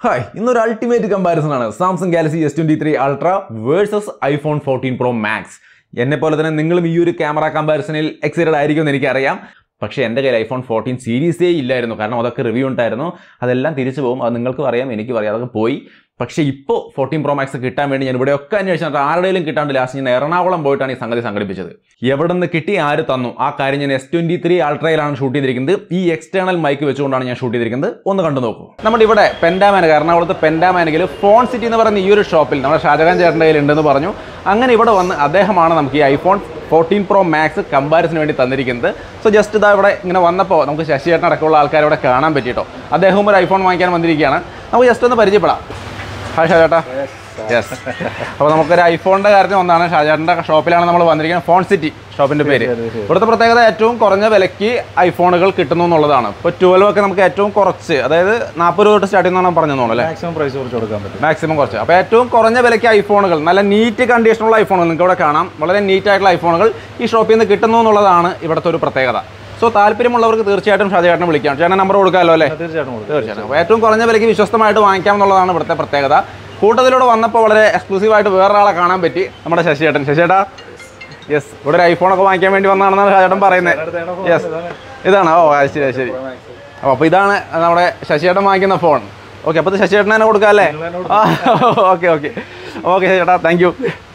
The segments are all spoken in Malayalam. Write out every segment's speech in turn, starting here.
ഹായ് ഇന്നൊരു അൾട്ടിമേറ്റ് കമ്പാരിസൺ ആണ് Samsung Galaxy S twenty three ultra versus iPhone fourteen pro max എന്നെ പോലെ തന്നെ നിങ്ങളും ഈ ഒരു ക്യാമറ കമ്പാരിസണിൽ എക്സൈറ്റഡ് ആയിരിക്കും എന്ന് എനിക്കറിയാം പക്ഷേ എൻ്റെ കയ്യിൽ ഐഫോൺ ഫോർട്ടീൻ സീരീസേ ഇല്ലായിരുന്നു കാരണം അതൊക്കെ റിവ്യൂ ഉണ്ടായിരുന്നു അതെല്ലാം തിരിച്ചു പോകും അത് നിങ്ങൾക്കും അറിയാം എനിക്കും അറിയാം അതൊക്കെ പോയി പക്ഷേ ഇപ്പോൾ ഫോർട്ടീൻ പ്രോ മാക്സ് കിട്ടാൻ വേണ്ടി ഞാൻ ഇവിടെയൊക്കെ അന്വേഷിച്ചിട്ട് ആരുടെയും കിട്ടാണ്ട് ലാസ്റ്റ് ഞാൻ എറണാകുളം പോയിട്ടാണ് ഈ സംഗതി സംഘടിപ്പിച്ചത് എവിടെ നിന്ന് കിട്ടി ആര് തന്നു ആ കാര്യം ഞാൻ എസ് ട്വന്റി ത്രീ അൾട്രയിലാണ് ഷൂട്ട് ചെയ്തിരിക്കുന്നത് ഈ എക്സ്റ്റേണൽ മൈക്ക് വെച്ചുകൊണ്ടാണ് ഞാൻ ഷൂട്ട് ചെയ്തിരിക്കുന്നത് ഒന്ന് കണ്ടു നോക്കൂ നമ്മുടെ ഇവിടെ പെൻഡാമാനക എറണാകുളത്ത് പെൻഡാമാനകിൽ ഫോൺ സിറ്റി എന്ന് പറയുന്ന ഈ ഒരു ഷോപ്പിൽ നമ്മുടെ ഷാജഹാൻ ചേട്ടൻ്റെ കയ്യിൽ ഉണ്ടെന്ന് പറഞ്ഞു അങ്ങനെ ഇവിടെ വന്ന് അദ്ദേഹമാണ് നമുക്ക് ഈ ഐഫോൺ ഫോർട്ടീൻ പ്രോ മാക്സ് കമ്പാരിസിന് വേണ്ടി തന്നിരിക്കുന്നത് സോ ജസ്റ്റ് ഇതാ ഇവിടെ ഇങ്ങനെ വന്നപ്പോൾ നമുക്ക് ശശിയേട്ടൻ അടക്കമുള്ള ആൾക്കാരെ ഇവിടെ കാണാൻ പറ്റിയിട്ടോ അദ്ദേഹവും ഒരു ഐഫോൺ വാങ്ങിക്കാൻ വന്നിരിക്കുകയാണ് നമുക്ക് ജസ്റ്റ് ഒന്ന് പരിചയപ്പെടാം ഹായ് ഷാജേട്ടാ യെസ് അപ്പോൾ നമുക്കൊരു ഐഫോണിൻ്റെ കാര്യത്തിൽ ഒന്നാണ് ഷാജേട്ടൻ്റെ ഷോപ്പിലാണ് നമ്മൾ വന്നിരിക്കുന്നത് ഫോൺ സിറ്റി ഷോപ്പിൻ്റെ പേര് ഇവിടുത്തെ പ്രത്യേകത ഏറ്റവും കുറഞ്ഞ വിലയ്ക്ക് ഐഫോണുകൾ കിട്ടുന്നു എന്നുള്ളതാണ് ഇപ്പോൾ ട്വൽവ് ഒക്കെ നമുക്ക് ഏറ്റവും കുറച്ച് അതായത് നാൽപ്പത് രൂപ തൊട്ട് സ്റ്റാർട്ട് ചെയ്യുന്നതാണ് പറഞ്ഞു തോന്നുന്നു അല്ലേ മാക്സിമം പ്രൈസ് കുറച്ച് കൊടുക്കാൻ പറ്റും മാക്സിമം കുറച്ച് അപ്പോൾ ഏറ്റവും കുറഞ്ഞ വിലയ്ക്ക് ഐഫോണുകൾ നല്ല നീറ്റ് കണ്ടീഷനുള്ള ഐഫോണുകൾ നിങ്ങൾക്ക് ഇവിടെ കാണാം വളരെ നീറ്റ് ആയിട്ടുള്ള ഐഫോണുകൾ ഈ ഷോപ്പിൽ നിന്ന് കിട്ടുന്നു എന്നുള്ളതാണ് ഇവിടുത്തെ ഒരു പ്രത്യേകത സോ താല്പര്യമുള്ളവർക്ക് തീർച്ചയായിട്ടും ഷാജേട്ടനെ വിളിക്കാം ചേട്ടൻ നമ്പർ കൊടുക്കാമല്ലോ അല്ലേ തീർച്ചയായിട്ടും കൊടുക്കും തീർച്ചയായിട്ടും അപ്പോൾ ഏറ്റവും കുറഞ്ഞ വിലയ്ക്ക് വിശ്വസ്തമായിട്ട് വാങ്ങിക്കാം എന്നുള്ളതാണ് ഇവിടുത്തെ പ്രത്യേകത കൂട്ടത്തിലൂടെ വന്നപ്പോൾ വളരെ എക്സ്ക്ലൂസീവായിട്ട് വേറൊരാളെ കാണാൻ പറ്റി നമ്മുടെ ശശിയേട്ടൻ ശശിയേട്ടാ യെസ് ഇവിടെ ഒരു ഐഫോണൊക്കെ വാങ്ങിക്കാൻ വേണ്ടി വന്നതാണെന്നാണ് ശശിയേട്ടൻ പറയുന്നത് യെസ് ഇതാണ് ഓ അത് ശരി അത് ശരി അപ്പോൾ അപ്പോൾ ഇതാണ് നമ്മുടെ ശശിയേട്ടൻ വാങ്ങിക്കുന്ന ഫോൺ ഓക്കെ അപ്പോൾ ഇത് ശശിയേട്ടൻ തന്നെ കൊടുക്കാം അല്ലേ ആ ഓക്കെ ഓക്കെ ഓക്കെ ചേട്ടാ താങ്ക് യു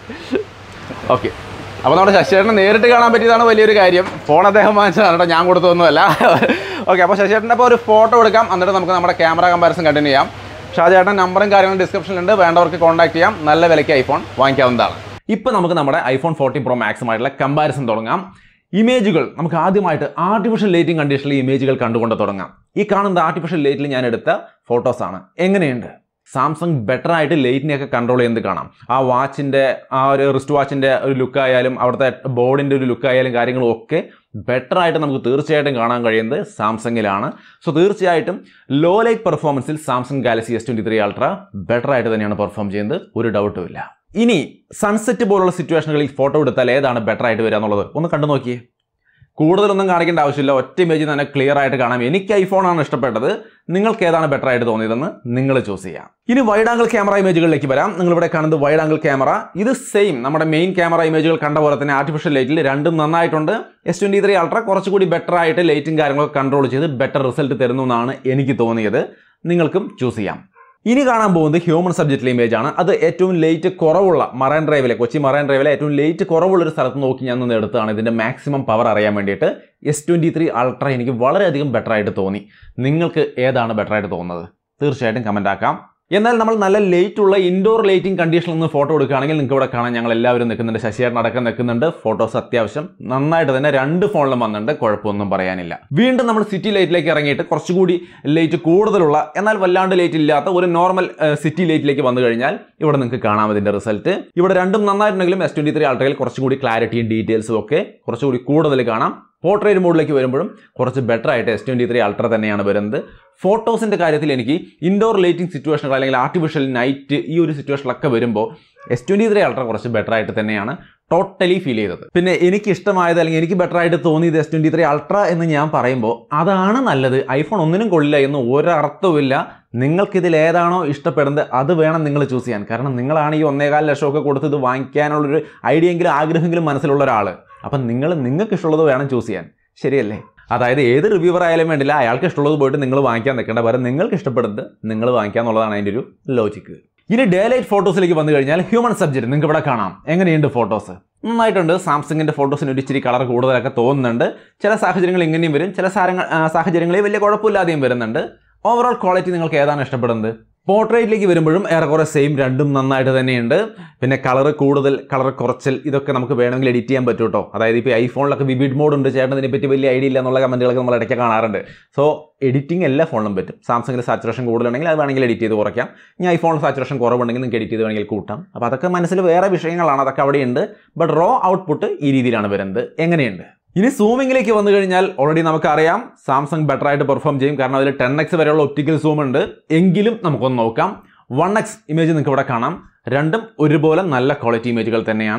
ഓക്കെ അപ്പോൾ നമ്മുടെ ശശിയേട്ടനെ നേരിട്ട് കാണാൻ പറ്റിയതാണ് വലിയൊരു കാര്യം ഫോൺ അദ്ദേഹം വാങ്ങിച്ചതാണ് കേട്ടോ ഞാൻ കൊടുത്തൊന്നുമല്ല ഓക്കെ അപ്പോൾ ശശിയേട്ടൻ്റെ അപ്പോൾ ഒരു ഫോട്ടോ എടുക്കാം എന്നിട്ട് നമുക്ക് നമ്മുടെ ക്യാമറ കമ്പാരിസൺ കണ്ടിന്യൂ ചെയ്യാം ഷാജേട്ടൻ നമ്പറും കാര്യങ്ങളും ഡിസ്ക്രിപ്ഷനിലുണ്ട് വേണ്ടവർക്ക് കോൺടാക്ട് ചെയ്യാം നല്ല വിലയ്ക്ക് ഐഫോൺ വാങ്ങിക്കാവുന്നതാണ് ഇപ്പോൾ നമുക്ക് നമ്മുടെ ഐഫോൺ ഫോർട്ടീൻ പ്രോ മാക്സുമായിട്ടുള്ള കമ്പാരിസൺ തുടങ്ങാം ഇമേജുകൾ നമുക്ക് ആദ്യമായിട്ട് ആർട്ടിഫിഷ്യൽ ലൈറ്റിംഗ് കണ്ടീഷനിൽ ഇമേജുകൾ കണ്ടുകൊണ്ട് തുടങ്ങാം ഈ കാണുന്ന ആർട്ടിഫിഷ്യൽ ലൈറ്റിൽ ഞാൻ എടുത്ത ഫോട്ടോസാണ് എങ്ങനെയുണ്ട് സാംസങ് ബെറ്റർ ആയിട്ട് ലൈറ്റിനെയൊക്കെ കൺട്രോൾ ചെയ്യുന്നത് കാണാം ആ വാച്ചിൻ്റെ ആ ഒരു റിസ്റ്റ് വാച്ചിൻ്റെ ഒരു ലുക്ക് ആയാലും അവിടുത്തെ ബോർഡിൻ്റെ ഒരു ലുക്ക് ആയാലും കാര്യങ്ങളും ഒക്കെ ബെറ്റർ ആയിട്ട് നമുക്ക് തീർച്ചയായിട്ടും കാണാൻ കഴിയുന്നത് സാംസങ്ങിലാണ് സോ തീർച്ചയായിട്ടും ലോ ലൈറ്റ് പെർഫോമൻസിൽ Samsung Galaxy S twenty three ultra better ആയിട്ട് തന്നെയാണ് പെർഫോം ചെയ്യുന്നത് ഒരു ഡൗട്ടും ഇല്ല ഇനി സൺസെറ്റ് പോലുള്ള സിറ്റുവേഷനുകളിൽ ഫോട്ടോ എടുത്താൽ ഏതാണ് ബെറ്റർ ആയിട്ട് വരിക എന്നുള്ളത് ഒന്ന് കണ്ടു നോക്കിയേ കൂടുതലൊന്നും കാണിക്കേണ്ട ആവശ്യമില്ല ഒറ്റ ഇമേജ് തന്നെ ക്ലിയർ ആയിട്ട് കാണാം എനിക്ക് ഐഫോണാണ് ഇഷ്ടപ്പെട്ടത് നിങ്ങൾക്ക് ഏതാണ് ബെറ്റർ ആയിട്ട് തോന്നിയതെന്ന് നിങ്ങൾ ചൂസ് ചെയ്യാം ഇനി വൈഡ് ആംഗിൾ ക്യാമറ ഇമേജുകളിലേക്ക് വരാം നിങ്ങൾ ഇവിടെ കാണുന്നത് വൈഡ് ആംഗിൾ ക്യാമറ ഇത് സെയിം നമ്മുടെ മെയിൻ ക്യാമറ ഇമേജുകൾ കണ്ട പോലെ തന്നെ ആർട്ടിഫിഷ്യൽ ലൈറ്റിൽ രണ്ടും നന്നായിട്ടുണ്ട് എസ് ട്വൻറ്റി ത്രീ അൾട്ര കുറച്ചുകൂടി ബെറ്റർ ആയിട്ട് ലൈറ്റും കാര്യങ്ങളൊക്കെ കൺട്രോൾ ചെയ്ത് ബെറ്റർ റിസൾട്ട് തരുന്നു എന്നാണ് എനിക്ക് തോന്നിയത് നിങ്ങൾക്കും ചൂസ് ചെയ്യാം ഇനി കാണാൻ പോകുന്നത് ഹ്യൂമൻ സബ്ജക്റ്റിലെ ഇമേജ് ആണ് അത് ഏറ്റവും ലേറ്റ് കുറവുള്ള മറൈൻ ഡ്രൈവിലെ കൊച്ചി മറൈൻ ഡ്രൈവിലെ ഏറ്റവും ലേറ്റ് കുറവുള്ള ഒരു സ്ഥലത്ത് നോക്കി ഞാൻ നിന്ന് എടുത്തതാണ് ഇതിൻ്റെ മാക്സിമം പവർ അറിയാൻ വേണ്ടിയിട്ട് എസ് ട്വൻറ്റി ത്രീ അൾട്ര എനിക്ക് വളരെയധികം ബെറ്റർ ആയിട്ട് തോന്നി നിങ്ങൾക്ക് ഏതാണ് ബെറ്റർ ആയിട്ട് തോന്നുന്നത് തീർച്ചയായിട്ടും കമൻ്റ് ആക്കാം എന്നാൽ നമ്മൾ നല്ല ലേറ്റ് ഉള്ള ഇൻഡോർ ലൈറ്റിംഗ് കണ്ടീഷനിൽ നിന്ന് ഫോട്ടോ എടുക്കുകയാണെങ്കിൽ നിങ്ങൾക്ക് ഇവിടെ കാണാൻ ഞങ്ങൾ എല്ലാവരും നിൽക്കുന്നുണ്ട് ശശിയേട്ടൻ അടക്കം നിൽക്കുന്നുണ്ട് ഫോട്ടോസ് അത്യാവശ്യം നന്നായിട്ട് തന്നെ രണ്ട് ഫോണിലും വന്നിട്ടുണ്ട് കുഴപ്പമൊന്നും പറയാനില്ല വീണ്ടും നമ്മൾ സിറ്റി ലൈറ്റിലേക്ക് ഇറങ്ങിയിട്ട് കുറച്ചുകൂടി ലൈറ്റ് കൂടുതലുള്ള എന്നാൽ വല്ലാണ്ട് ലൈറ്റ് ഇല്ലാത്ത ഒരു നോർമൽ സിറ്റി ലൈറ്റിലേക്ക് വന്നു കഴിഞ്ഞാൽ ഇവിടെ നിങ്ങൾക്ക് കാണാം ഇതിന്റെ റിസൾട്ട് ഇവിടെ രണ്ടും നന്നായിട്ടുണ്ടെങ്കിലും എസ് ട്വന്റി ത്രീ അൾട്രയിൽ കുറച്ചുകൂടി ക്ലാരിറ്റിയും ഡീറ്റെയിൽസും ഒക്കെ കുറച്ചുകൂടി കൂടുതൽ കാണാം പോർട്രേറ്റ് മോഡിലേക്ക് വരുമ്പോഴും കുറച്ച് ബെറ്റർ ആയിട്ട് എസ് ട്വൻറ്റി ത്രീ അൾട്ര തന്നെയാണ് വരുന്നത് ഫോട്ടോസിൻ്റെ കാര്യത്തിൽ എനിക്ക് ഇൻഡോർ ലൈറ്റിംഗ് സിറ്റുവേഷനുകൾ അല്ലെങ്കിൽ ആർട്ടിഫിഷ്യൽ നൈറ്റ് ഈ ഒരു സിറ്റുവേഷനിലൊക്കെ വരുമ്പോൾ എസ് ട്വൻറ്റി ത്രീ അൾട്ര കുറച്ച് ബെറ്റർ ആയിട്ട് തന്നെയാണ് ടോട്ടലി ഫീൽ ചെയ്തത് പിന്നെ എനിക്ക് ഇഷ്ടമായത് അല്ലെങ്കിൽ എനിക്ക് ബെറ്റർ ആയിട്ട് തോന്നിയത് എസ് ട്വൻറ്റി ത്രീ അൾട്ര എന്ന് ഞാൻ പറയുമ്പോൾ അതാണ് നല്ലത് ഐഫോൺ ഒന്നിനും കൊള്ളില്ല എന്ന് ഒരർത്ഥവുമില്ല നിങ്ങൾക്കിതിൽ ഏതാണോ ഇഷ്ടപ്പെടുന്നത് അത് വേണം നിങ്ങൾ ചൂസ് ചെയ്യാൻ കാരണം നിങ്ങളാണ് ഈ ഒന്നേകാൽ ലക്ഷമൊക്കെ കൊടുത്ത് ഇത് വാങ്ങിക്കാനുള്ളൊരു ഐഡിയ എങ്കിലും ആഗ്രഹമെങ്കിലും മനസ്സിലുള്ള ഒരാൾ അപ്പം നിങ്ങൾ നിങ്ങൾക്ക് ഇഷ്ടമുള്ളത് വേണം ചൂസ് ചെയ്യാൻ ശരിയല്ലേ അതായത് ഏത് റിവ്യൂവർ ആയാലും വേണ്ടില്ല അയാൾക്ക് ഇഷ്ടമുള്ളത് പോയിട്ട് നിങ്ങൾ വാങ്ങിക്കാൻ നിൽക്കേണ്ട പകരം നിങ്ങൾക്ക് ഇഷ്ടപ്പെടുന്നത് നിങ്ങൾ വാങ്ങിക്കുക എന്നുള്ളതാണ് അതിൻ്റെ ഒരു ലോജിക്ക് ഇനി ഡേ ലൈറ്റ് ഫോട്ടോസിലേക്ക് വന്നു കഴിഞ്ഞാൽ ഹ്യൂമൻ സബ്ജക്റ്റ് നിങ്ങൾക്ക് ഇവിടെ കാണാം എങ്ങനെയുണ്ട് ഫോട്ടോസ് നന്നായിട്ടുണ്ട് സാംസങ്ങിൻ്റെ ഫോട്ടോസിന് ഒരു ഇച്ചിരി കളർ കൂടുതലൊക്കെ തോന്നുന്നുണ്ട് ചില സാഹചര്യങ്ങൾ ഇങ്ങനെയും വരും ചില സാരങ്ങൾ സാഹചര്യങ്ങളിൽ വലിയ കുഴപ്പമില്ലാതെയും വരുന്നുണ്ട് ഓവറോൾ ക്വാളിറ്റി നിങ്ങൾക്ക് ഏതാണ് ഇഷ്ടപ്പെടുന്നത് പോർട്രേറ്റിലേക്ക് വരുമ്പോഴും ഏറെക്കുറെ സെയിം രണ്ടും നന്നായിട്ട് തന്നെയുണ്ട് പിന്നെ കളർ കൂടുതൽ കളർ കുറച്ചൽ ഇതൊക്കെ നമുക്ക് വേണമെങ്കിൽ എഡിറ്റ് ചെയ്യാൻ പറ്റും കേട്ടോ അതായത് ഇപ്പോൾ ഐഫോണിലൊക്കെ വിവിഡ് മോഡ് ഉണ്ട് ചേട്ടൻ ഇതിനെപ്പറ്റി വലിയ ഐഡിയ ഇല്ല എന്നുള്ള കമൻറ്റുകളൊക്കെ നമ്മൾ ഇടയ്ക്ക് കാണാറുണ്ട് സോ എഡിറ്റിംഗ് എല്ലാ ഫോണിലും പറ്റും സാംസങ്ങിൽ സാച്ചുറേഷൻ കൂടുതലുണ്ടെങ്കിൽ അത് വേണമെങ്കിൽ എഡിറ്റ് ചെയ്ത് കുറയ്ക്കാം ഇനി ഐഫോണിൽ സാച്ചുറേഷൻ കുറവുണ്ടെങ്കിൽ നിങ്ങൾക്ക് എഡിറ്റ് ചെയ്ത് വേണമെങ്കിൽ കൂട്ടാം അപ്പോൾ അതൊക്കെ മനസ്സിൽ വേറെ വിഷയങ്ങളാണ് അതൊക്കെ അവിടെയുണ്ട് ബട്ട് റോ ഔട്ട്പുട്ട് ഈ രീതിയിലാണ് വരുന്നത് എങ്ങനെയുണ്ട് ഇനി സൂമിങ്ങിലേക്ക് വന്നു കഴിഞ്ഞാൽ ഓൾറെഡി നമുക്കറിയാം സാംസങ് ബെറ്റർ ആയിട്ട് പെർഫോം ചെയ്യും കാരണം അതിൽ ടെൻ എക്സ് വരെയുള്ള ഒപ്റ്റിക്കൽ സൂം ഉണ്ട് എങ്കിലും നമുക്കൊന്ന് നോക്കാം വൺ എക്സ് ഇമേജ് നിങ്ങൾക്ക് ഇവിടെ കാണാം രണ്ടും ഒരുപോലെ നല്ല ക്വാളിറ്റി ഇമേജുകൾ തന്നെയാണ്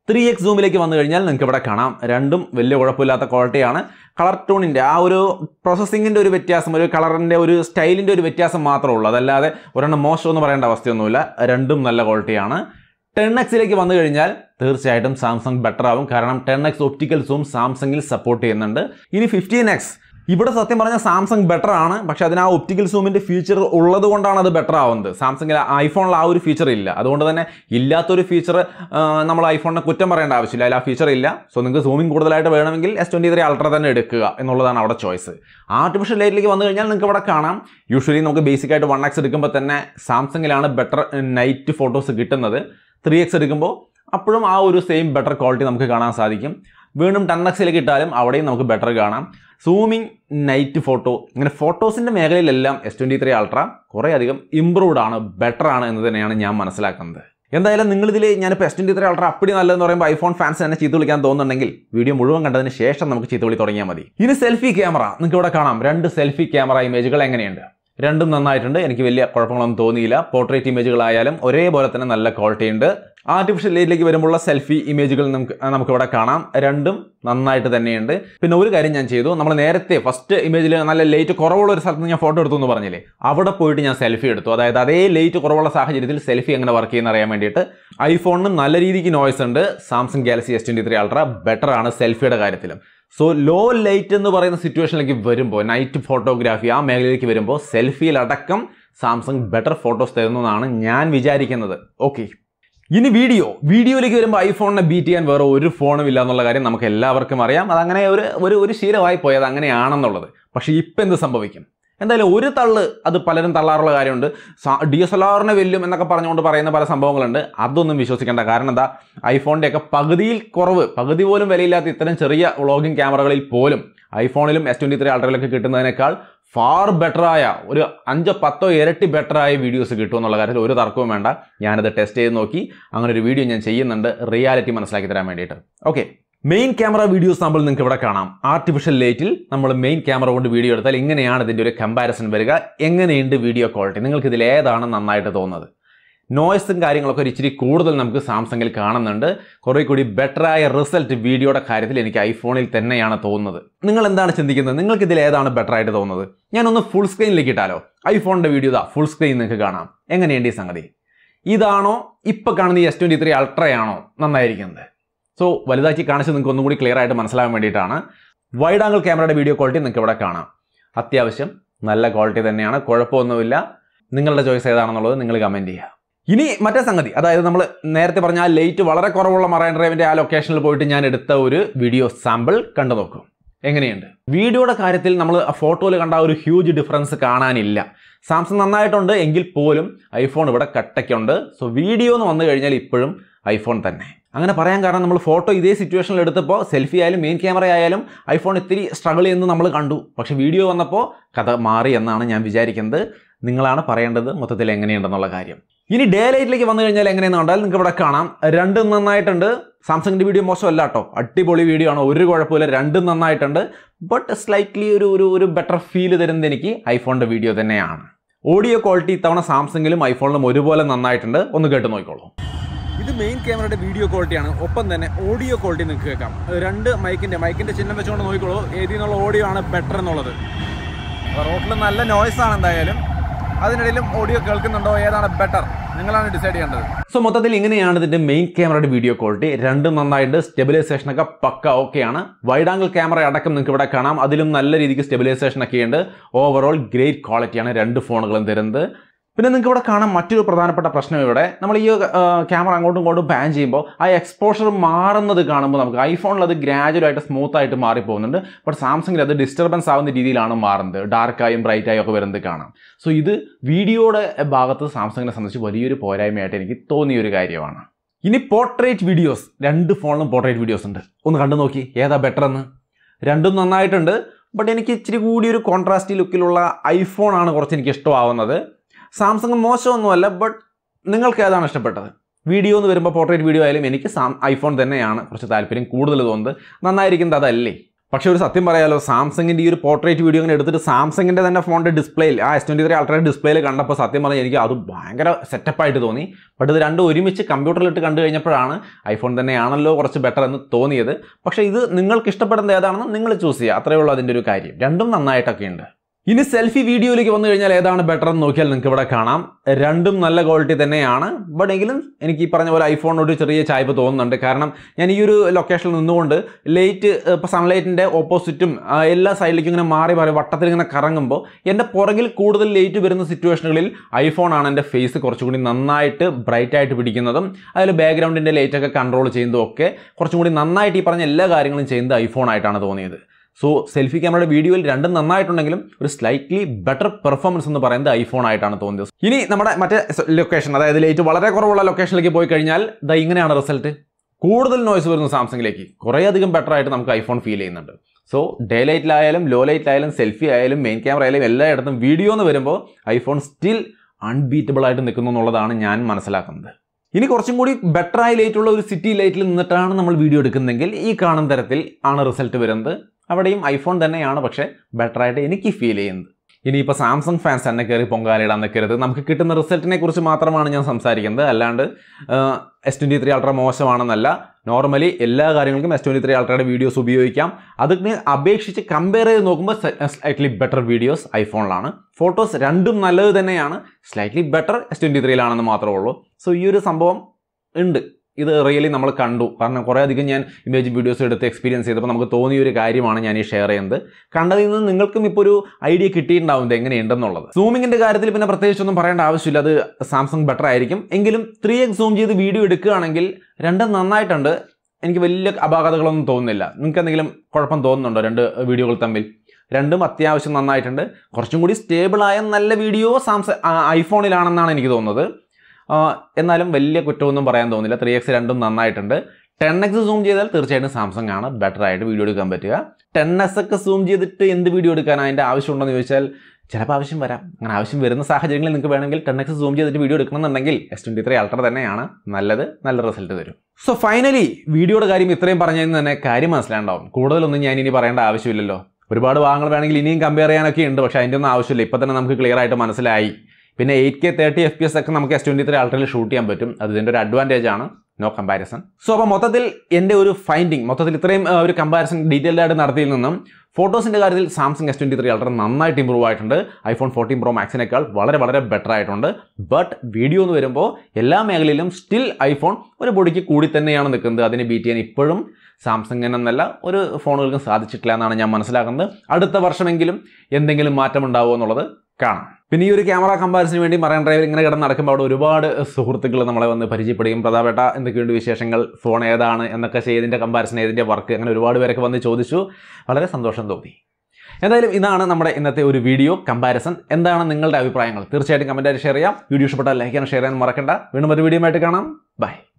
ത്രീ എക്സ് സൂമിലേക്ക് വന്നു കഴിഞ്ഞാൽ നിങ്ങൾക്ക് ഇവിടെ കാണാം രണ്ടും വലിയ കുഴപ്പമില്ലാത്ത ക്വാളിറ്റിയാണ് കളർ ടൂണിൻ്റെ ആ ഒരു പ്രോസസ്സിങ്ങിൻ്റെ ഒരു വ്യത്യാസം ഒരു കളറിൻ്റെ ഒരു സ്റ്റൈലിൻ്റെ ഒരു വ്യത്യാസം മാത്രമേ ഉള്ളൂ അതല്ലാതെ ഒരെണ്ണം മോശം എന്ന് പറയേണ്ട അവസ്ഥയൊന്നുമില്ല രണ്ടും നല്ല ക്വാളിറ്റിയാണ് ടെൻ എക്സിലേക്ക് വന്നു കഴിഞ്ഞാൽ തീർച്ചയായിട്ടും സാംസങ് ബെറ്റർ ആവും കാരണം ടെൻ എക്സ് ഒപ്റ്റിക്കൽ സൂം സാംസങ്ങിൽ സപ്പോർട്ട് ചെയ്യുന്നുണ്ട് ഇനി ഫിഫ്റ്റീൻ എക്സ് ഇവിടെ സത്യം പറഞ്ഞാൽ സാംസങ് ബെറ്റർ ആണ് പക്ഷെ അതിന് ആ ഒപ്റ്റിക്കൽ സൂമിൻ്റെ ഫീച്ചർ ഉള്ളത് കൊണ്ടാണ് അത് ബെറ്റർ ആവുന്നത് സാംസങ്ങിൽ ഐഫോണിൽ ആ ഒരു ഫീച്ചർ ഇല്ല അതുകൊണ്ട് തന്നെ ഇല്ലാത്തൊരു ഫീച്ചർ നമ്മൾ ഐഫോണിനെ കുറ്റം പറയേണ്ട ആവശ്യമില്ല അതിൽ ആ ഫീച്ചർ ഇല്ല സോ നിങ്ങൾക്ക് സൂമിംഗ് കൂടുതലായിട്ട് വേണമെങ്കിൽ എസ് ട്വൻറ്റി ത്രീ അൾട്ര തന്നെ എടുക്കുക എന്നുള്ളതാണ് അവിടെ ചോയ്സ് ആർട്ടിഫിഷ്യൽ ലൈറ്റിലേക്ക് വന്നു കഴിഞ്ഞാൽ നിങ്ങൾക്ക് ഇവിടെ കാണാം യൂഷ്വലി നമുക്ക് ബേസിക് ആയിട്ട് വൺ എക്സ് എടുക്കുമ്പോൾ തന്നെ സാംസങ്ങിലാണ് ബെറ്റർ നൈറ്റ് ഫോട്ടോസ് കിട്ടുന്നത് ത്രീ എക്സ് എടുക്കുമ്പോൾ അപ്പോഴും ആ ഒരു സെയിം ബെറ്റർ ക്വാളിറ്റി നമുക്ക് കാണാൻ സാധിക്കും വീണ്ടും ടെൻ എക്സിലേക്ക് ഇട്ടാലും അവിടെയും നമുക്ക് ബെറ്റർ കാണാം സൂമിങ് നൈറ്റ് ഫോട്ടോ ഇങ്ങനെ ഫോട്ടോസിൻ്റെ മേഖലയിലെല്ലാം എസ് ട്വൻറ്റി ത്രീ അൾട്ര കുറേ അധികം ഇമ്പ്രൂവ്ഡ് ആണ് ബെറ്റർ ആണ് എന്ന് തന്നെയാണ് ഞാൻ മനസ്സിലാക്കുന്നത് എന്തായാലും നിങ്ങളിതിൽ ഞാനിപ്പോൾ എസ് ട്വൻറ്റി ത്രീ അൾട്ര അപ്പടി നല്ലതെന്ന് പറയുമ്പോൾ ഐഫോൺ ഫാൻസ് തന്നെ ചീത്ത വിളിക്കാൻ തോന്നുന്നുണ്ടെങ്കിൽ വീഡിയോ മുഴുവൻ കണ്ടതിന് ശേഷം നമുക്ക് ചീത്ത വിളി തുടങ്ങിയാൽ മതി ഇനി സെൽഫി ക്യാമറ നിങ്ങൾക്ക് ഇവിടെ കാണാം രണ്ട് സെൽഫി ക്യാമറ ഇമേജുകൾ എങ്ങനെയുണ്ട് രണ്ടും നന്നായിട്ടുണ്ട് എനിക്ക് വലിയ കുഴപ്പങ്ങളൊന്നും തോന്നിയില്ല പോർട്രേറ്റ് ഇമേജുകളായാലും ഒരേപോലെ തന്നെ നല്ല ക്വാളിറ്റി ഉണ്ട് ആർട്ടിഫിഷ്യൽ ലൈറ്റിലേക്ക് വരുമ്പോഴുള്ള സെൽഫി ഇമേജുകൾ നമുക്ക് നമുക്കിവിടെ കാണാം രണ്ടും നന്നായിട്ട് തന്നെയുണ്ട് പിന്നെ ഒരു കാര്യം ഞാൻ ചെയ്തു നമ്മൾ നേരത്തെ ഫസ്റ്റ് ഇമേജിൽ നല്ല ലൈറ്റ് കുറവുള്ള ഒരു സ്ഥലത്ത് ഞാൻ ഫോട്ടോ എടുത്തു എന്ന് പറഞ്ഞില്ലേ അവിടെ പോയിട്ട് ഞാൻ സെൽഫി എടുത്തു അതായത് അതേ ലൈറ്റ് കുറവുള്ള സാഹചര്യത്തിൽ സെൽഫി എങ്ങനെ വർക്ക് ചെയ്യുന്ന അറിയാൻ വേണ്ടിയിട്ട് ഐഫോണിന് നല്ല രീതിക്ക് നോയ്സ് ഉണ്ട് Samsung Galaxy S twenty three ultra better ആണ് സെൽഫിയുടെ കാര്യത്തിലും സോ ലോ ലൈറ്റ് എന്ന് പറയുന്ന സിറ്റുവേഷനിലേക്ക് വരുമ്പോൾ നൈറ്റ് ഫോട്ടോഗ്രാഫി ആ മേഖലയിലേക്ക് വരുമ്പോൾ സെൽഫിയിലടക്കം സാംസങ് ബെറ്റർ ഫോട്ടോസ് തരുന്നതാണ് ഞാൻ വിചാരിക്കുന്നത് ഓക്കെ ഇനി വീഡിയോ വീഡിയോയിലേക്ക് വരുമ്പോൾ ഐഫോണിനെ ബീറ്റ് ചെയ്യാൻ വേറെ ഒരു ഫോണും ഇല്ല എന്നുള്ള കാര്യം നമുക്ക് എല്ലാവർക്കും അറിയാം അതങ്ങനെ ഒരു ഒരു ഒരു ശീലമായി പോയത് അങ്ങനെയാണെന്നുള്ളത് പക്ഷേ ഇപ്പം എന്ത് സംഭവിക്കും എന്തായാലും ഒരു തള്ള് അത് പലരും തള്ളാറുള്ള കാര്യമുണ്ട് ഡി എസ് എൽ ആറിനെ വെല്ലും എന്നൊക്കെ പറഞ്ഞുകൊണ്ട് പറയുന്ന പല സംഭവങ്ങളുണ്ട് അതൊന്നും വിശ്വസിക്കേണ്ട കാരണം എന്താ ഐഫോണിൻ്റെ ഒക്കെ പകുതിയിൽ കുറവ് പകുതി പോലും വിലയില്ലാത്ത ഇത്തരം ചെറിയ വ്ളോഗിംഗ് ക്യാമറകളിൽ പോലും ഐഫോണിലും എസ് ട്വൻറ്റി ത്രീ അൾട്രയിലൊക്കെ കിട്ടുന്നതിനേക്കാൾ ഫാർ ബെറ്ററായ ഒരു അഞ്ചോ പത്തോ ഇരട്ടി ബെറ്ററായ വീഡിയോസ് കിട്ടും എന്നുള്ള കാര്യത്തിൽ ഒരു തർക്കവും വേണ്ട ഞാനത് ടെസ്റ്റ് ചെയ്ത് നോക്കി അങ്ങനെ ഒരു വീഡിയോ ഞാൻ ചെയ്യുന്നുണ്ട് റിയാലിറ്റി മനസ്സിലാക്കി തരാൻ വേണ്ടിയിട്ട് okay main camera video sample നിങ്ങൾക്ക് ഇവിടെ കാണാം ആർട്ടിഫിഷ്യൽ ലൈറ്റിൽ നമ്മൾ മെയിൻ ക്യാമറ കൊണ്ട് വീഡിയോ എടുത്താൽ ഇങ്ങനെയാണ് ഇതിൻ്റെ ഒരു കമ്പാരിസൺ വരിക എങ്ങനെയുണ്ട് വീഡിയോ ക്വാളിറ്റി നിങ്ങൾക്ക് ഇതിൽ ഏതാണ് നന്നായിട്ട് തോന്നുന്നത് നോയ്സും കാര്യങ്ങളൊക്കെ ഒരു ഇച്ചിരി കൂടുതൽ നമുക്ക് സാംസങ്ങിൽ കാണുന്നുണ്ട് കുറേ കൂടി ബെറ്ററായ റിസൾട്ട് വീഡിയോയുടെ കാര്യത്തിൽ എനിക്ക് ഐഫോണിൽ തന്നെയാണ് തോന്നുന്നത് നിങ്ങൾ എന്താണ് ചിന്തിക്കുന്നത് നിങ്ങൾക്ക് ഇതിൽ ഏതാണ് ബെറ്റർ ആയിട്ട് തോന്നുന്നത് ഞാനൊന്ന് ഫുൾ സ്ക്രീനിലേക്ക് ഇട്ടാലോ ഐഫോണിൻ്റെ വീഡിയോ ഇതാ ഫുൾ സ്ക്രീൻ നിങ്ങൾക്ക് കാണാം എങ്ങനെയുണ്ട് ഈ സംഗതി ഇതാണോ ഇപ്പോൾ കാണുന്ന ഈ എസ് ട്വൻറ്റി ത്രീ അൾട്രയാണോ നന്നായിരിക്കുന്നത് സോ വലുതാക്കി കാണിച്ച് നിങ്ങൾക്ക് ഒന്നും കൂടി ക്ലിയർ ആയിട്ട് മനസ്സിലാകാൻ വേണ്ടിയിട്ടാണ് വൈഡ് ആംഗിൾ ക്യാമറയുടെ വീഡിയോ ക്വാളിറ്റി നിങ്ങൾക്ക് ഇവിടെ കാണാം അത്യാവശ്യം നല്ല ക്വാളിറ്റി തന്നെയാണ് കുഴപ്പമൊന്നുമില്ല നിങ്ങളുടെ ചോയ്സ് ഏതാണെന്നുള്ളത് നിങ്ങൾ കമൻറ്റ് ചെയ്യുക ഇനി മറ്റേ സംഗതി അതായത് നമ്മൾ നേരത്തെ പറഞ്ഞ ആ ലൈറ്റ് വളരെ കുറവുള്ള മറൈൻ ഡ്രൈവിൻ്റെ ആ ലൊക്കേഷനിൽ പോയിട്ട് ഞാൻ എടുത്ത ഒരു വീഡിയോ സാമ്പിൾ കണ്ടു നോക്കും എങ്ങനെയുണ്ട് വീഡിയോയുടെ കാര്യത്തിൽ നമ്മൾ ഫോട്ടോയിൽ കണ്ട ആ ഒരു ഹ്യൂജ് ഡിഫറൻസ് കാണാനില്ല സാംസങ് നന്നായിട്ടുണ്ട് എങ്കിൽ പോലും ഐഫോൺ ഇവിടെ കട്ടയ്ക്കുണ്ട് സോ വീഡിയോ എന്ന് വന്നു കഴിഞ്ഞാൽ ഇപ്പോഴും ഐഫോൺ തന്നെ അങ്ങനെ പറയാൻ കാരണം നമ്മൾ ഫോട്ടോ ഇതേ സിറ്റുവേഷനിൽ എടുത്തപ്പോൾ സെൽഫി ആയാലും മെയിൻ ക്യാമറ ആയാലും ഐഫോൺ ഇത്തിരി സ്ട്രഗിൾ ചെയ്യുന്നത് നമ്മൾ കണ്ടു പക്ഷേ വീഡിയോ വന്നപ്പോൾ കഥ മാറി എന്നാണ് ഞാൻ വിചാരിക്കുന്നത് നിങ്ങളാണ് പറയേണ്ടത് മൊത്തത്തിൽ എങ്ങനെയുണ്ടെന്നുള്ള കാര്യം ഇനി ഡേ ലൈറ്റിലേക്ക് വന്നു കഴിഞ്ഞാൽ എങ്ങനെയെന്ന് കണ്ടാൽ നിങ്ങൾക്ക് ഇവിടെ കാണാം രണ്ടും നന്നായിട്ടുണ്ട് സാംസങ്ങിൻ്റെ വീഡിയോ മോശമല്ല കേട്ടോ അടിപൊളി വീഡിയോ ആണ് ഒരു കുഴപ്പമില്ല രണ്ടും നന്നായിട്ടുണ്ട് ബട്ട് സ്ലൈറ്റ്ലി ഒരു ഒരു ഒരു ബെറ്റർ ഫീൽ തരുന്നത് എനിക്ക് ഐഫോണിൻ്റെ വീഡിയോ തന്നെയാണ് ഓഡിയോ ക്വാളിറ്റി ഇത്തവണ സാംസങ്ങിലും ഐഫോണിലും ഒരുപോലെ നന്നായിട്ടുണ്ട് ഒന്ന് കേട്ട് നോക്കിക്കോളൂ ഇത് മെയിൻ ക്യാമറയുടെ വീഡിയോ ക്വാളിറ്റിയാണ് ഒപ്പം തന്നെ ഓഡിയോ ക്വാളിറ്റി നിങ്ങൾക്ക് കേൾക്കാം രണ്ട് മൈക്കിൻ്റെ മൈക്കിൻ്റെ ചിഹ്നം വെച്ചുകൊണ്ട് നോക്കിക്കോളൂ ഏതിൽ നിന്നുള്ള ഓഡിയോ ആണ് ബെറ്റർ എന്നുള്ളത് റോട്ടിൽ നല്ല നോയ്സ് ആണ് എന്തായാലും അതിനിടയിലും ഓഡിയോ കേൾക്കുന്നുണ്ടോ ഏതാണ് ബെറ്റർ നിങ്ങളാണ് ഡിസൈഡ് ചെയ്യേണ്ടത് സോ മൊത്തത്തിൽ ഇങ്ങനെയാണ് ഇതിന്റെ മെയിൻ ക്യാമറയുടെ വീഡിയോ ക്വാളിറ്റി രണ്ടും നന്നായിട്ട് സ്റ്റെബിലൈസേഷൻ ഒക്കെ പക്ക ഓക്കെയാണ് വൈഡ് ആംഗിൾ ക്യാമറ അടക്കം നിങ്ങൾക്ക് ഇവിടെ കാണാം അതിലും നല്ല രീതിക്ക് സ്റ്റെബിലൈസേഷൻ ഒക്കെ ഉണ്ട് ഓവറോൾ ഗ്രേറ്റ് ക്വാളിറ്റിയാണ് രണ്ട് ഫോണുകളും തരുന്നത് പിന്നെ നിങ്ങൾക്ക് ഇവിടെ കാണാം മറ്റൊരു പ്രധാനപ്പെട്ട പ്രശ്നം ഇവിടെ നമ്മൾ ഈ ക്യാമറ അങ്ങോട്ടും ഇങ്ങോട്ടും പാൻ ചെയ്യുമ്പോൾ ആ എക്സ്പോഷർ മാറുന്നത് കാണുമ്പോൾ നമുക്ക് ഐഫോണിൽ അത് ഗ്രാജുവലായിട്ട് സ്മൂത്ത് ആയിട്ട് മാറിപ്പോകുന്നുണ്ട് ബട്ട് സാംസങ്ങിൽ അത് ഡിസ്റ്റർബൻസ് ആവുന്ന രീതിയിലാണ് മാറുന്നത് ഡാർക്കായും ബ്രൈറ്റായും ഒക്കെ വരുന്നത് കാണാം സോ ഇത് വീഡിയോയുടെ ഭാഗത്ത് സാംസങ്ങിനെ സംബന്ധിച്ച് വലിയൊരു പോരായ്മയായിട്ട് എനിക്ക് തോന്നിയ ഒരു കാര്യമാണ് ഇനി പോർട്രേറ്റ് വീഡിയോസ് രണ്ട് ഫോണിലും പോർട്രേറ്റ് വീഡിയോസ് ഉണ്ട് ഒന്ന് കണ്ടു നോക്കി ഏതാ ബെറ്റർ എന്ന് രണ്ടും നന്നായിട്ടുണ്ട് ബട്ട് എനിക്ക് ഇച്ചിരി കൂടി ഒരു കോൺട്രാസ്റ്റി ലുക്കിലുള്ള ഐഫോൺ ആണ് കുറച്ച് എനിക്ക് ഇഷ്ടമാവുന്നത് സാംസങ് മോശമൊന്നുമല്ല ബട്ട് നിങ്ങൾക്ക് ഏതാണ് ഇഷ്ടപ്പെട്ടത് വീഡിയോ എന്ന് വരുമ്പോൾ പോർട്രേറ്റ് വീഡിയോ ആയാലും എനിക്ക് സാം ഐഫോൺ തന്നെയാണ് കുറച്ച് താല്പര്യം കൂടുതൽ തോന്നുന്നത് നന്നായിരിക്കുന്നത് അതല്ലേ പക്ഷേ ഒരു സത്യം പറയാലോ സാംസങ്ങിൻ്റെ ഈ ഒരു പോർട്രേറ്റ് വീഡിയോ ഇങ്ങനെ എടുത്തിട്ട് സാംസങ്ങിൻ്റെ തന്നെ ഫോണിൻ്റെ ഡിസ്പ്ലേയിൽ ആ എസ് ട്വൻറ്റി ത്രീ അൾട്രാ ഡിസ്പ്ലേയിൽ കണ്ടപ്പോൾ സത്യം പറഞ്ഞാൽ എനിക്ക് അത് ഭയങ്കര സെറ്റപ്പായിട്ട് തോന്നി ബട്ട് ഇത് രണ്ടും ഒരുമിച്ച് കമ്പ്യൂട്ടറിലിട്ട് കണ്ടു കഴിഞ്ഞപ്പോഴാണ് ഐഫോൺ തന്നെയാണല്ലോ കുറച്ച് ബെറ്റർ എന്ന് തോന്നിയത് പക്ഷേ ഇത് നിങ്ങൾക്ക് ഇഷ്ടപ്പെടുന്നത് ഏതാണെന്ന് നിങ്ങൾ ചൂസ് ചെയ്യുക അത്രയേ ഉള്ളൂ അതിൻ്റെ ഒരു കാര്യം രണ്ടും നന്നായിട്ടൊക്കെ ഉണ്ട് ഇനി സെൽഫി വീഡിയോയിലേക്ക് വന്നു കഴിഞ്ഞാൽ ഏതാണ് ബെറ്റർ എന്ന് നോക്കിയാൽ നിങ്ങൾക്ക് ഇവിടെ കാണാം രണ്ടും നല്ല ക്വാളിറ്റി തന്നെയാണ് ബട്ട് എങ്കിലും എനിക്ക് ഈ പറഞ്ഞ പോലെ ഐഫോണിനോട് ചെറിയ ചായ്പ് തോന്നുന്നുണ്ട് കാരണം ഞാൻ ഈ ഒരു ലൊക്കേഷനിൽ നിന്നുകൊണ്ട് ലൈറ്റ് ഇപ്പോൾ സൺലൈറ്റിൻ്റെ ഓപ്പോസിറ്റും ആ, എല്ലാ സൈഡിലേക്കും ഇങ്ങനെ മാറി മാറി വട്ടത്തിൽ ഇങ്ങനെ കറങ്ങുമ്പോൾ എൻ്റെ പുറകിൽ കൂടുതൽ ലൈറ്റ് വരുന്ന സിറ്റുവേഷനുകളിൽ ഐഫോണാണ് എൻ്റെ ഫേസ് കുറച്ചുകൂടി നന്നായിട്ട് ബ്രൈറ്റ് ആയിട്ട് പിടിക്കുന്നതും അതിൽ ബാക്ക്ഗ്രൗണ്ടിൻ്റെ ലൈറ്റൊക്കെ കൺട്രോൾ ചെയ്യുന്നതും ഒക്കെ കുറച്ചും കൂടി നന്നായിട്ട് ഈ പറഞ്ഞ എല്ലാ കാര്യങ്ങളും ചെയ്യുന്നത് ഐഫോൺ ആയിട്ടാണ് തോന്നിയത് സോ സെൽഫി ക്യാമറയുടെ വീഡിയോയിൽ രണ്ടും നന്നായിട്ടുണ്ടെങ്കിലും ഒരു സ്ലൈറ്റ്ലി ബെറ്റർ പെർഫോമൻസ് എന്ന് പറയുന്നത് ഐഫോൺ ആയിട്ടാണ് തോന്നിയത് ഇനി നമ്മുടെ മറ്റേ ലൊക്കേഷൻ അതായത് ലൈറ്റ് വളരെ കുറവുള്ള ലൊക്കേഷനിലേക്ക് പോയി കഴിഞ്ഞാൽ ദാ ഇങ്ങനെയാണ് റിസൾട്ട് കൂടുതൽ നോയ്സ് വരുന്നു സാംസങ്ങിലേക്ക് കുറേയധികം ബെറ്റർ ആയിട്ട് നമുക്ക് ഐഫോൺ ഫീൽ ചെയ്യുന്നുണ്ട് സോ ഡേ ലൈറ്റിലായാലും ലോ ലൈറ്റിലായാലും സെൽഫി ആയാലും മെയിൻ ക്യാമറ ആയാലും എല്ലായിടത്തും വീഡിയോ എന്ന് വരുമ്പോൾ ഐഫോൺ സ്റ്റിൽ അൺബീറ്റബിൾ ആയിട്ട് നിൽക്കുന്നു എന്നുള്ളതാണ് ഞാൻ മനസ്സിലാക്കുന്നത് ഇനി കുറച്ചും കൂടി ബെറ്റർ ആയി ലൈറ്റുള്ള ഒരു സിറ്റി ലൈറ്റിൽ നിന്നിട്ടാണ് നമ്മൾ വീഡിയോ എടുക്കുന്നതെങ്കിൽ ഈ കാണുന്ന തരത്തിൽ ആണ് റിസൾട്ട് വരുന്നത് അവിടെയും ഐഫോൺ തന്നെയാണ് പക്ഷേ ബെറ്റർ ആയിട്ട് എനിക്ക് ഫീൽ ചെയ്യുന്നത് ഇനിയിപ്പോൾ സാംസങ് ഫാൻസ് തന്നെ കയറി പൊങ്കാലിടാൻ നിൽക്കരുത് നമുക്ക് കിട്ടുന്ന റിസൾട്ടിനെ കുറിച്ച് മാത്രമാണ് ഞാൻ സംസാരിക്കുന്നത് അല്ലാണ്ട് എസ് ട്വൻറ്റി ത്രീ അൾട്ര മോശമാണെന്നല്ല നോർമലി എല്ലാ കാര്യങ്ങൾക്കും എസ് ട്വൻറ്റി ത്രീ അൾട്രയുടെ വീഡിയോസ് ഉപയോഗിക്കാം അതിനെ അപേക്ഷിച്ച് കമ്പയർ ചെയ്ത് നോക്കുമ്പോൾ സ്ലൈറ്റ്ലി ബെറ്റർ വീഡിയോസ് ഐഫോണിലാണ് ഫോട്ടോസ് രണ്ടും നല്ലത് തന്നെയാണ് സ്ലൈറ്റ്ലി ബെറ്റർ എസ് ട്വൻറ്റി ത്രീയിലാണെന്ന് മാത്രമേ ഉള്ളൂ സോ ഈ ഒരു സംഭവം ഉണ്ട് ഇത് റിയലി നമ്മൾ കണ്ടു കാരണം കുറേ അധികം ഞാൻ ഇമേജ് വീഡിയോസ് എടുത്ത് എക്സ്പീരിയൻസ് ചെയ്തപ്പോൾ നമുക്ക് തോന്നിയ ഒരു കാര്യമാണ് ഞാൻ ഈ ഷെയർ ചെയ്യുന്നത് കണ്ടതിൽ നിന്ന് നിങ്ങൾക്കും ഇപ്പോൾ ഒരു ഐഡിയ കിട്ടിയിട്ടുണ്ടാവും ഇത് എങ്ങനെയുണ്ടെന്നുള്ളത് സൂമിങ്ങിൻ്റെ കാര്യത്തിൽ പിന്നെ പ്രത്യേകിച്ചൊന്നും പറയേണ്ട ആവശ്യമില്ല അത് സാംസങ് ബെറ്റർ ആയിരിക്കും എങ്കിലും ത്രീ എക്സ് സൂം ചെയ്ത് വീഡിയോ എടുക്കുകയാണെങ്കിൽ രണ്ടും നന്നായിട്ടുണ്ട് എനിക്ക് വലിയ അപാകതകളൊന്നും തോന്നുന്നില്ല നിങ്ങൾക്ക് എന്തെങ്കിലും കുഴപ്പം തോന്നുന്നുണ്ടോ രണ്ട് വീഡിയോകൾ തമ്മിൽ രണ്ടും അത്യാവശ്യം നന്നായിട്ടുണ്ട് കുറച്ചും കൂടി സ്റ്റേബിളായ നല്ല വീഡിയോ സാംസങ് ഐഫോണിലാണെന്നാണ് എനിക്ക് തോന്നുന്നത് ആ, എന്നാലും വലിയ കുറ്റമൊന്നും പറയാൻ തോന്നില്ല ത്രീ എക്സ് രണ്ടും നന്നായിട്ടുണ്ട് ടെൻ എക്സ് സൂം ചെയ്താൽ തീർച്ചയായിട്ടും സാംസങ് ആണ് ബെറ്റർ ആയിട്ട് വീഡിയോ എടുക്കാൻ പറ്റുക ടെൻ എസ് ഒക്കെ സൂം ചെയ്തിട്ട് എന്ത് വീഡിയോ എടുക്കാൻ അതിൻ്റെ ആവശ്യമുണ്ടെന്ന് ചോദിച്ചാൽ ചിലപ്പോൾ ആവശ്യം വരാം അങ്ങനെ ആവശ്യം വരുന്ന സാഹചര്യങ്ങളിൽ നിങ്ങൾക്ക് വേണമെങ്കിൽ ടെൻ എക്സ് സൂം ചെയ്തിട്ട് വീഡിയോ എടുക്കണമെന്നുണ്ടെങ്കിൽ എസ് ട്വൻറ്റി ത്രീ അൾട്ര തന്നെയാണ് നല്ലത് നല്ല റിസൾട്ട് തരും സോ ഫൈനലി വീഡിയോയുടെ കാര്യം ഇത്രയും പറഞ്ഞതിന് തന്നെ കാര്യം മനസ്സിലാണ്ടാവും കൂടുതലൊന്നും ഞാൻ ഇനി പറയേണ്ട ആവശ്യമില്ലല്ലോ ഒരുപാട് ഭാഗങ്ങൾ വേണമെങ്കിൽ ഇനിയും കമ്പയർ ചെയ്യാനൊക്കെ ഉണ്ട് പക്ഷേ അതിൻ്റെ ഒന്നും ആവശ്യമില്ല ഇപ്പോൾ തന്നെ നമുക്ക് ക്ലിയർ ആയിട്ട് മനസ്സിലായി പിന്നെ eight K thirty F P S ഒക്കെ നമുക്ക് എസ് ട്വൻറ്റി ത്രീ അൾട്രയിൽ ഷൂട്ട് ചെയ്യാൻ പറ്റും അത് ഇതിൻ്റെ ഒരു അഡ്വാൻറ്റേജ് ആണ് നോ കമ്പാരിസൺ സോ അപ്പോൾ മൊത്തത്തിൽ എൻ്റെ ഒരു ഫൈൻഡിങ് മൊത്തത്തിൽ ഇത്രയും ആ, ഒരു കമ്പാരിസൺ ഡീറ്റെയിൽഡ് ആയിട്ട് നടത്തിയിൽ നിന്നും ഫോട്ടോസിൻ്റെ കാര്യത്തിൽ Samsung S twenty three ultra നന്നായിട്ട് ഇമ്പ്രൂവ് ആയിട്ടുണ്ട് ഐഫോൺ ഫോർട്ടീൻ പ്രോ മാക്സിനേക്കാൾ വളരെ വളരെ ബെറ്റർ ആയിട്ടുണ്ട് ബട്ട് വീഡിയോ എന്ന് വരുമ്പോൾ എല്ലാ മേഖലയിലും സ്റ്റിൽ ഐഫോൺ ഒരു പൊടിക്ക് കൂടി തന്നെയാണ് നിൽക്കുന്നത് അതിനെ ബീറ്റ് ചെയ്യാൻ ഇപ്പോഴും സാംസങ് എന്നല്ല ഒരു ഫോണുകൾക്കും സാധിച്ചിട്ടില്ല എന്നാണ് ഞാൻ മനസ്സിലാക്കുന്നത് അടുത്ത വർഷമെങ്കിലും എന്തെങ്കിലും മാറ്റം ഉണ്ടാവുമോ എന്നുള്ളത് കാണാം പിന്നെ ഈ ഒരു ക്യാമറ കമ്പാരിസിന് വേണ്ടി മറൈൻ ഡ്രൈവിൽ ഇങ്ങനെ കിടന്ന് നടക്കുമ്പോൾ അവിടെ ഒരുപാട് സുഹൃത്തുക്കൾ നമ്മളെ വന്ന് പരിചയപ്പെടുകയും പ്രതാപേട്ട എന്തൊക്കെയുണ്ട് വിശേഷങ്ങൾ ഫോൺ ഏതാണ് എന്നൊക്കെ ചെയ്തതിൻ്റെ കമ്പാരിസൺ ഏതിൻ്റെ വർക്ക് അങ്ങനെ ഒരുപാട് പേരൊക്കെ വന്ന് ചോദിച്ചു വളരെ സന്തോഷം തോന്നി എന്തായാലും ഇതാണ് നമ്മുടെ ഇന്നത്തെ ഒരു വീഡിയോ കമ്പാരിസൺ എന്താണ് നിങ്ങളുടെ അഭിപ്രായങ്ങൾ തീർച്ചയായിട്ടും കമൻറ്റായിട്ട് ഷെയർ ചെയ്യാം വീഡിയോ ഇഷ്ടപ്പെട്ടാൽ ലൈക്ക് ചെയ്യാൻ ഷെയർ ചെയ്യാൻ മറക്കണ്ട വീണ്ടും ഒരു വീഡിയോ ആയിട്ട് കാണാം ബൈ